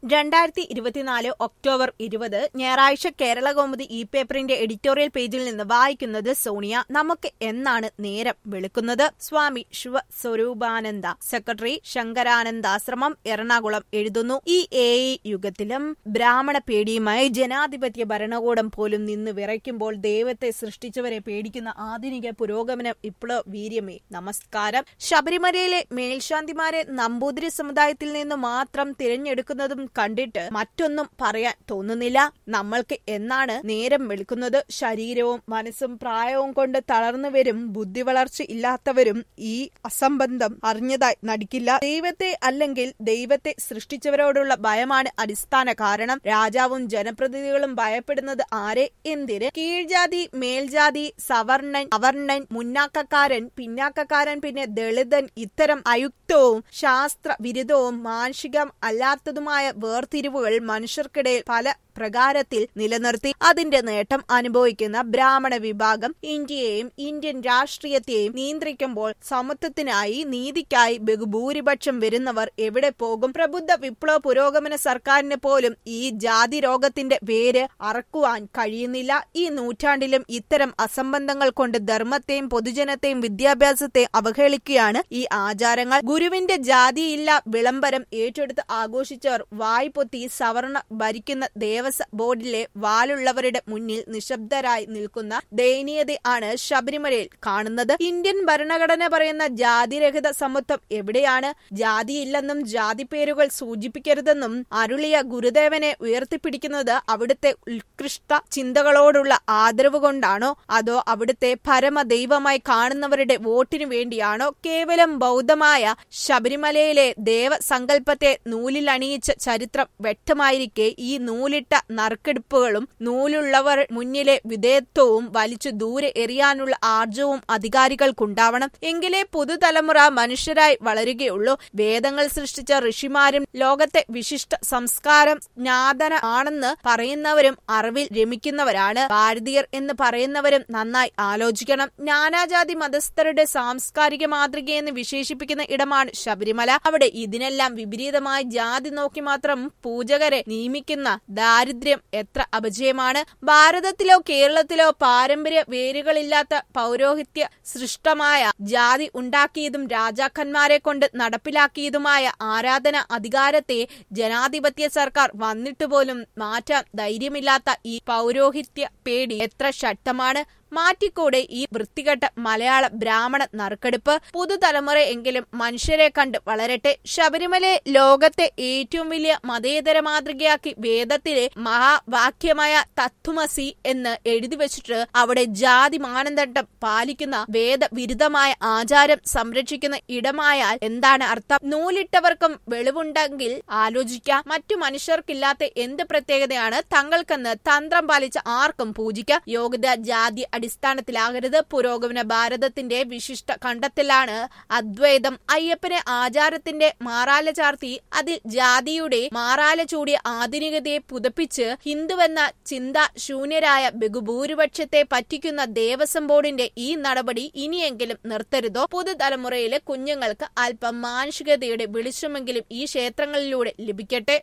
രണ്ടായിരത്തി ഇരുപത്തിനാല് ഒക്ടോബർ ഇരുപത് ഞായറാഴ്ച കേരള കൗമുദി ഇ പേപ്പറിന്റെ എഡിറ്റോറിയൽ പേജിൽ നിന്ന് വായിക്കുന്നത് സോണിയ നമുക്ക് എന്നാണ് നേരം വെളുക്കുന്നത് സ്വാമി ശിവ സ്വരൂപാനന്ദ സെക്രട്ടറി ശങ്കരാനന്ദാശ്രമം എറണാകുളം എഴുതുന്നു ഈ എ യുഗത്തിലും ബ്രാഹ്മണ പേടിയുമായി ജനാധിപത്യ ഭരണകൂടം പോലും നിന്ന് വിറയ്ക്കുമ്പോൾ ദൈവത്തെ സൃഷ്ടിച്ചവരെ പേടിക്കുന്ന ആധുനിക പുരോഗമനം ഇപ്പോൾ വീര്യമേ നമസ്കാരം ശബരിമലയിലെ മേൽശാന്തിമാരെ നമ്പൂതിരി സമുദായത്തിൽ നിന്ന് മാത്രം തിരഞ്ഞെടുക്കുന്നതും കണ്ടിട്ട് മറ്റൊന്നും പറയാൻ തോന്നുന്നില്ല നമ്മൾക്ക് എന്നാണ് നേരം വെളുക്കുന്നത് ശരീരവും മനസ്സും പ്രായവും കൊണ്ട് തളർന്നുവരും ബുദ്ധി വളർച്ച ഇല്ലാത്തവരും ഈ അസംബന്ധം അറിഞ്ഞതായി നടിക്കില്ല ദൈവത്തെ അല്ലെങ്കിൽ ദൈവത്തെ സൃഷ്ടിച്ചവരോടുള്ള ഭയമാണ് അടിസ്ഥാന കാരണം രാജാവും ജനപ്രതിനിധികളും ഭയപ്പെടുന്നത് ആരെ എന്തിന് കീഴ്ജാതി മേൽജാതി സവർണൻ അവർണൻ മുന്നാക്കക്കാരൻ പിന്നാക്കക്കാരൻ പിന്നെ ദളിതൻ ഇത്തരം അയുക്തവും ശാസ്ത്ര വിരുദ്ധവും മാനുഷികം അല്ലാത്തതുമായ വേർതിരിവുകൾ മനുഷ്യർക്കിടയിൽ പല പ്രകാരത്തിൽ നിലനിർത്തി അതിന്റെ നേട്ടം അനുഭവിക്കുന്ന ബ്രാഹ്മണ വിഭാഗം ഇന്ത്യയെയും ഇന്ത്യൻ രാഷ്ട്രീയത്തെയും നിയന്ത്രിക്കുമ്പോൾ സമത്വത്തിനായി നീതിക്കായി ബഹുഭൂരിപക്ഷം വരുന്നവർ എവിടെ പോകും പ്രബുദ്ധ വിപ്ലവ പുരോഗമന സർക്കാരിന് പോലും ഈ ജാതി രോഗത്തിന്റെ വേര് അറക്കുവാൻ കഴിയുന്നില്ല ഈ നൂറ്റാണ്ടിലും ഇത്തരം അസംബന്ധങ്ങൾ കൊണ്ട് ധർമ്മത്തെയും പൊതുജനത്തെയും വിദ്യാഭ്യാസത്തെയും അവഹേളിക്കുകയാണ് ഈ ആചാരങ്ങൾ ഗുരുവിന്റെ ജാതിയില്ല വിളംബരം ഏറ്റെടുത്ത് ആഘോഷിച്ചവർ വായ്പൊത്തി സവർണ ഭരിക്കുന്ന ദേവസ്വ ബോർഡിലെ വാലുള്ളവരുടെ മുന്നിൽ നിശബ്ദരായി നിൽക്കുന്ന ദയനീയത ആണ് ശബരിമലയിൽ കാണുന്നത് ഇന്ത്യൻ ഭരണഘടന പറയുന്ന ജാതിരഹിത സമത്വം എവിടെയാണ് ജാതിയില്ലെന്നും ജാതി പേരുകൾ സൂചിപ്പിക്കരുതെന്നും അരുളിയ ഗുരുദേവനെ ഉയർത്തിപ്പിടിക്കുന്നത് അവിടുത്തെ ഉത്കൃഷ്ട ചിന്തകളോടുള്ള ആദരവ് കൊണ്ടാണോ അതോ അവിടുത്തെ പരമദൈവമായി കാണുന്നവരുടെ വോട്ടിനു വേണ്ടിയാണോ കേവലം ബൗദ്ധമായ ശബരിമലയിലെ ദേവസങ്കല്പത്തെ നൂലിൽ അണിയിച്ച ചരിത്രം വ്യക്തമായിരിക്കെ ഈ നൂലിട്ട നറുക്കെടുപ്പുകളും നൂലുള്ളവർ മുന്നിലെ വിധേയത്വവും വലിച്ചു ദൂരെ എറിയാനുള്ള ആർജവും അധികാരികൾക്കുണ്ടാവണം എങ്കിലേ പുതുതലമുറ മനുഷ്യരായി വളരുകയുള്ളൂ വേദങ്ങൾ സൃഷ്ടിച്ച ഋഷിമാരും ലോകത്തെ വിശിഷ്ട സംസ്കാരം ജ്ഞാതന ആണെന്ന് പറയുന്നവരും അറിവിൽ രമിക്കുന്നവരാണ് ഭാരതീയർ എന്ന് പറയുന്നവരും നന്നായി ആലോചിക്കണം നാനാജാതി മതസ്ഥരുടെ സാംസ്കാരിക മാതൃകയെന്ന് വിശേഷിപ്പിക്കുന്ന ഇടമാണ് ശബരിമല അവിടെ ഇതിനെല്ലാം വിപരീതമായി ജാതി നോക്കി മാത്രം പൂജകരെ നിയമിക്കുന്ന ദാരിദ്ര്യം എത്ര അപജയമാണ് ഭാരതത്തിലോ കേരളത്തിലോ പാരമ്പര്യ വേരുകളില്ലാത്ത പൗരോഹിത്യ സൃഷ്ടമായ ജാതി ഉണ്ടാക്കിയതും രാജാക്കന്മാരെ കൊണ്ട് നടപ്പിലാക്കിയതുമായ ആരാധന അധികാരത്തെ ജനാധിപത്യ സർക്കാർ വന്നിട്ട് പോലും മാറ്റാൻ ധൈര്യമില്ലാത്ത ഈ പൗരോഹിത്യ പേടി എത്ര ശക്തമാണ് മാറ്റിക്കൂടെ ഈ വൃത്തികെട്ട മലയാള ബ്രാഹ്മണ നറുക്കെടുപ്പ് പുതുതലമുറ എങ്കിലും മനുഷ്യരെ കണ്ട് വളരട്ടെ ശബരിമലയെ ലോകത്തെ ഏറ്റവും വലിയ മതേതര മാതൃകയാക്കി വേദത്തിലെ മഹാവാക്യമായ തത്വമസി എന്ന് എഴുതി വെച്ചിട്ട് അവിടെ ജാതി മാനദണ്ഡം പാലിക്കുന്ന വേദവിരുദ്ധമായ ആചാരം സംരക്ഷിക്കുന്ന ഇടമായാൽ എന്താണ് അർത്ഥം നൂലിട്ടവർക്കും വെളിവുണ്ടെങ്കിൽ ആലോചിക്കാം മറ്റു മനുഷ്യർക്കില്ലാത്ത എന്ത് പ്രത്യേകതയാണ് തങ്ങൾക്കെന്ന് തന്ത്രം പാലിച്ച ആർക്കും പൂജിക്കാം യോഗ്യത ജാതി അടിസ്ഥാനത്തിലാകരുത് പുരോഗമന ഭാരതത്തിന്റെ വിശിഷ്ട കണ്ടെത്തലാണ് അദ്വൈതം അയ്യപ്പനെ ആചാരത്തിന്റെ മാറാല ചാർത്തി അതിൽ ജാതിയുടെ മാറാല ചൂടിയ ആധുനികതയെ പുതപ്പിച്ച് ഹിന്ദുവെന്ന ചിന്ത ശൂന്യരായ ബഹുഭൂരിപക്ഷത്തെ പറ്റിക്കുന്ന ദേവസ്വം ബോർഡിന്റെ ഈ നടപടി ഇനിയെങ്കിലും നിർത്തരുതോ പുതുതലമുറയിലെ കുഞ്ഞുങ്ങൾക്ക് അല്പം മാനുഷികതയുടെ വെളിച്ചമെങ്കിലും ഈ ക്ഷേത്രങ്ങളിലൂടെ ലഭിക്കട്ടെ